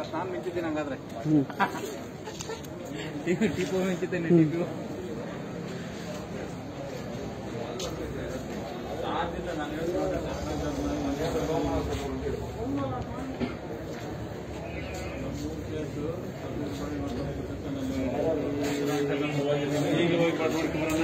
First ನಾನು ಮಿಂಚಿದ್ದೀನಿ ಹಂಗಾದ್ರೆ ಹ್ಮ್. ಟಿಪು ಮಿಂಚಿದ್ದೇನೆ ಟಿಪು ಈಗ ಹೋಗಿ ನೋಡ್ಕೊಂಡ್ ಬರೋಣ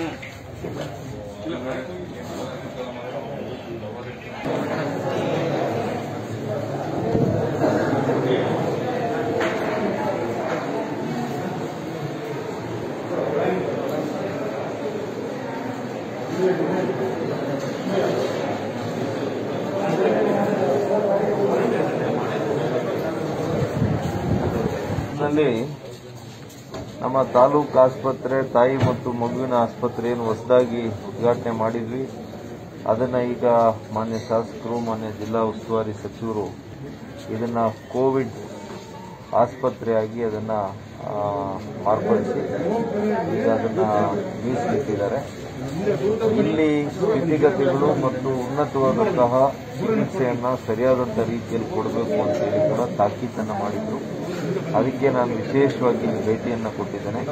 ನಲ್ಲಿ ನಮ್ಮ ತಾಲೂಕು ಆಸ್ಪತ್ರೆ ತಾಯಿ ಮತ್ತು ಮಗುವಿನ ಆಸ್ಪತ್ರೆಯನ್ನು ಹೊಸದಾಗಿ ಉದ್ಘಾಟನೆ ಮಾಡಿದ್ವಿ ಅದನ್ನ ಈಗ ಮಾನ್ಯ ಶಾಸಕರು ಮಾನ್ಯ ಜಿಲ್ಲಾ ಉಸ್ತುವಾರಿ ಸಚಿವರು ಇದನ್ನ ಕೋವಿಡ್ ಆಸ್ಪತ್ರೆಯಾಗಿ ಅದನ್ನ ಆ, ಮಾರ್ಪಡಿಸಿ ಈಗ ಅದನ್ನ ಮೀಸಲಿಟ್ಟಿದ್ದಾರೆ ಇಲ್ಲಿ ಸ್ಥಿತಿಗತಿಗಳು ಮತ್ತು ಉನ್ನತವಾದಂತಹ ಚಿಕಿತ್ಸೆಯನ್ನ ಸರಿಯಾದಂತ ರೀತಿಯಲ್ಲಿ ಕೊಡಬೇಕು ಅಂತ ಹೇಳಿ ಕೂಡ ತಾಕೀತನ್ನ ಮಾಡಿದ್ರು ಅದಕ್ಕೆ ನಾನು ವಿಶೇಷವಾಗಿ ಈ ಭೇಟಿಯನ್ನ ಕೊಟ್ಟಿದ್ದೇನೆ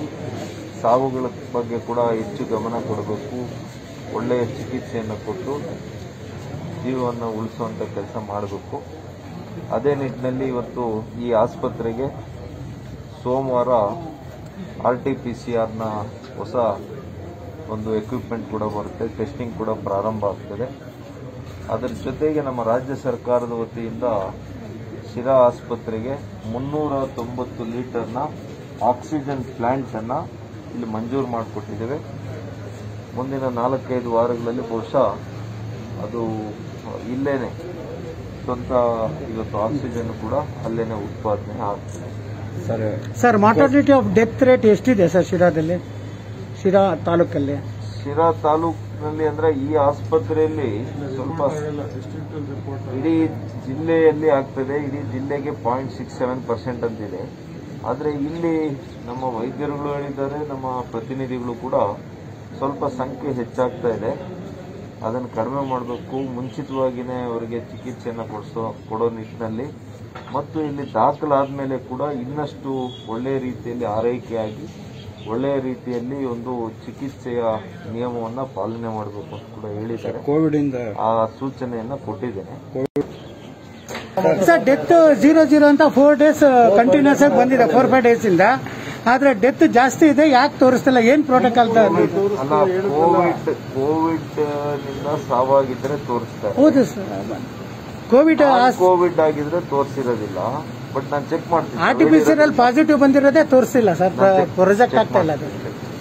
ಸಾವುಗಳ ಬಗ್ಗೆ ಕೂಡ ಹೆಚ್ಚು ಗಮನ ಕೊಡಬೇಕು ಒಳ್ಳೆಯ ಚಿಕಿತ್ಸೆಯನ್ನು ಕೊಟ್ಟು ಜೀವವನ್ನು ಉಳಿಸುವಂತ ಕೆಲಸ ಮಾಡಬೇಕು ಅದೇ ನಿಟ್ಟಿನಲ್ಲಿ ಇವತ್ತು ಈ ಆಸ್ಪತ್ರೆಗೆ ಸೋಮವಾರ ಆರ್ ಟಿ ಪಿ ಸಿ ಆರ್ನ ಹೊಸ ಒಂದು ಎಕ್ವಿಪ್ಮೆಂಟ್ ಕೂಡ ಬರುತ್ತೆ ಟೆಸ್ಟಿಂಗ್ ಕೂಡ ಪ್ರಾರಂಭ ಆಗ್ತದೆ ಅದರ ಜೊತೆಗೆ ನಮ್ಮ ರಾಜ್ಯ ಸರ್ಕಾರದ ವತಿಯಿಂದ ಶಿರಾ ಆಸ್ಪತ್ರೆಗೆ ಮುನ್ನೂರ ತೊಂಬತ್ತು ಲೀಟರ್ನ ಆಕ್ಸಿಜನ್ ಪ್ಲಾಂಟ್ ಅನ್ನ ಇಲ್ಲಿ ಮಂಜೂರು ಮಾಡಿಕೊಟ್ಟಿದ್ದೇವೆ ಮುಂದಿನ ನಾಲ್ಕೈದು ವಾರಗಳಲ್ಲಿ ಬಹುಶಃ ಅದು ಇಲ್ಲೇನೆ ಸ್ವಂತ ಇವತ್ತು ಆಕ್ಸಿಜನ್ ಕೂಡ ಅಲ್ಲೇನೆ ಉತ್ಪಾದನೆ ಆಗ್ತದೆ sir mortality of death rate ಎಷ್ಟಿದೆ ಸರ್ ಶಿರಾದಲ್ಲಿ ಶಿರಾ ತಾಲೂಕಲ್ಲಿ ಶಿರಾ ತಾಲೂಕಿನಲ್ಲಿ ಅಂದ್ರೆ ಈ ಆಸ್ಪತ್ರೆಯಲ್ಲಿ ಸ್ವಲ್ಪ ಇಡೀ ಜಿಲ್ಲೆಯಲ್ಲಿ ಆಗ್ತದೆ ಇಡೀ ಜಿಲ್ಲೆಗೆ ಪಾಯಿಂಟ್ ಸಿಕ್ಸ್ ಸೆವೆನ್ ಪರ್ಸೆಂಟ್ ಅಂತಿದೆ ಆದ್ರೆ ಇಲ್ಲಿ ನಮ್ಮ ವೈದ್ಯರುಗಳು ಹೇಳಿದ್ದಾರೆ ನಮ್ಮ ಪ್ರತಿನಿಧಿಗಳು ಕೂಡ ಸ್ವಲ್ಪ ಸಂಖ್ಯೆ ಹೆಚ್ಚಾಗ್ತಾ ಇದೆ ಅದನ್ನು ಕಡಿಮೆ ಮಾಡಬೇಕು ಮುಂಚಿತವಾಗಿಯೇ ಅವರಿಗೆ ಚಿಕಿತ್ಸೆಯನ್ನು ಕೊಡಿಸೋ ಕೊಡೋ ನಿಟ್ಟಿನಲ್ಲಿ ಮತ್ತು ಇಲ್ಲಿ ದಾಖಲಾದ ಮೇಲೆ ಕೂಡ ಇನ್ನಷ್ಟು ಒಳ್ಳೆಯ ರೀತಿಯಲ್ಲಿ ಆರೈಕೆಯಾಗಿ ಒಳ್ಳೆಯ ರೀತಿಯಲ್ಲಿ ಒಂದು ಚಿಕಿತ್ಸೆಯ ನಿಯಮವನ್ನ ಪಾಲನೆ ಮಾಡಬೇಕು ಅಂತ ಕೂಡ ಹೇಳಿದ್ದಾರೆ ಕೋವಿಡ್ ಇಂದ ಆ ಸೂಚನೆಯನ್ನ ಕೊಟ್ಟಿದ್ದೇನೆ ಸರ್ ಡೆತ್ ಜೀರೋ ಜೀರೋ ಅಂತ ಫೋರ್ ಡೇಸ್ ಕಂಟಿನ್ಯೂಸ್ ಆಗಿ ಬಂದಿದೆ ಫೋರ್ ಫೈವ್ ಡೇಸ್ ಇಂದ ಆದ್ರೆ ಡೆತ್ ಜಾಸ್ತಿ ಇದೆ ಯಾಕೆ ತೋರಿಸ್ತಿಲ್ಲ ಏನ್ ಪ್ರೋಟೋಕಾಲ್ ಅಲ್ಲ ಕೋವಿಡ್ ಕೋವಿಡ್ ನಿಂದ ಸಾವಾಗಿದ್ರೆ ತೋರಿಸ್ತಾರೆ ಹೌದು ಸರ್ ಕೋವಿಡ್ ಕೋವಿಡ್ ಆಗಿದ್ರೆ ತೋರಿಸಿರೋದಿಲ್ಲ ಬಟ್ ನಾನು ಚೆಕ್ ಮಾಡ್ತೀನಿ ಆರ್ಟಿಫಿಷಿಯಲ್ ಪಾಸಿಟಿವ್ ಬಂದಿರೋದೇ ತೋರಿಸಿಲ್ಲ ಸರ್ ಪ್ರೊಜೆಕ್ಟ್ ಆಗ್ತಾ ಇಲ್ಲ ಅದು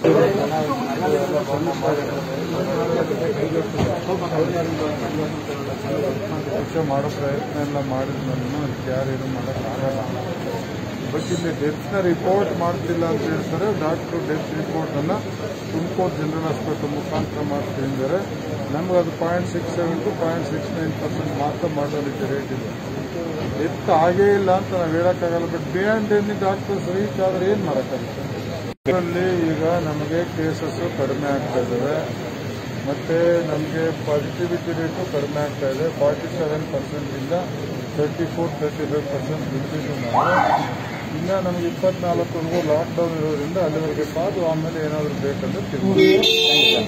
ಪರೀಕ್ಷೆ ಮಾಡೋ ಪ್ರಯತ್ನ ಎಲ್ಲ ಮಾಡಿದ್ಮೇಲೆ ಅದಕ್ಕೆ ಯಾರು ಏನು ಮಾಡೋಕ್ಕಾಗಲ್ಲ ಬಟ್ ಇಲ್ಲಿ ಡೆತ್ನ ರಿಪೋರ್ಟ್ ಮಾಡ್ತಿಲ್ಲ ಅಂತ ಹೇಳ್ತಾರೆ ಡಾಕ್ಟರ್ ಡೆತ್ ರಿಪೋರ್ಟನ್ನು ತುಮಕೂರು ಜನರಲ್ ಆಸ್ಪತ್ರೆ ಮುಖಾಂತರ ಮಾಡ್ತಿದ್ದಾರೆ ನಮ್ಗೆ ಅದು point six seven two point six nine percent ಮಾತ್ರ ಮಾಡೋದಕ್ಕೆ ರೇಟ್ ಇದೆ ಡೆತ್ ಆಗೇ ಇಲ್ಲ ಅಂತ ನಾವು ಹೇಳೋಕ್ಕಾಗಲ್ಲ but beyond any doctors reach ಆದರೆ ಏನು ಮಾಡೋಕ್ಕಾಗುತ್ತೆ ಇದರಲ್ಲಿ ಈಗ ನಮಗೆ ಕೇಸಸ್ ಕಡಿಮೆ ಆಗ್ತಾ ಇದ್ದಾವೆ ಮತ್ತೆ ನಮಗೆ ಪಾಸಿಟಿವಿಟಿ ರೇಟು ಕಡಿಮೆ ಆಗ್ತಾ ಇದೆ ಫಾರ್ಟಿ ಸೆವೆನ್ ಪರ್ಸೆಂಟಿಂದ thirty four thirty five percent ಬಿಟ್ಟಿದ್ದು ನಾವು ಇನ್ನು ನಮಗೆ ಇಪ್ಪತ್ನಾಲ್ಕವರೆಗೂ ಲಾಕ್ಡೌನ್ ಇರೋದ್ರಿಂದ ಅಲ್ಲಿವರೆಗೆ ಕಾದು ಆಮೇಲೆ ಏನಾದರೂ ಬೇಕಂದ್ರೆ ತಿಳ್ಕೊಂಡು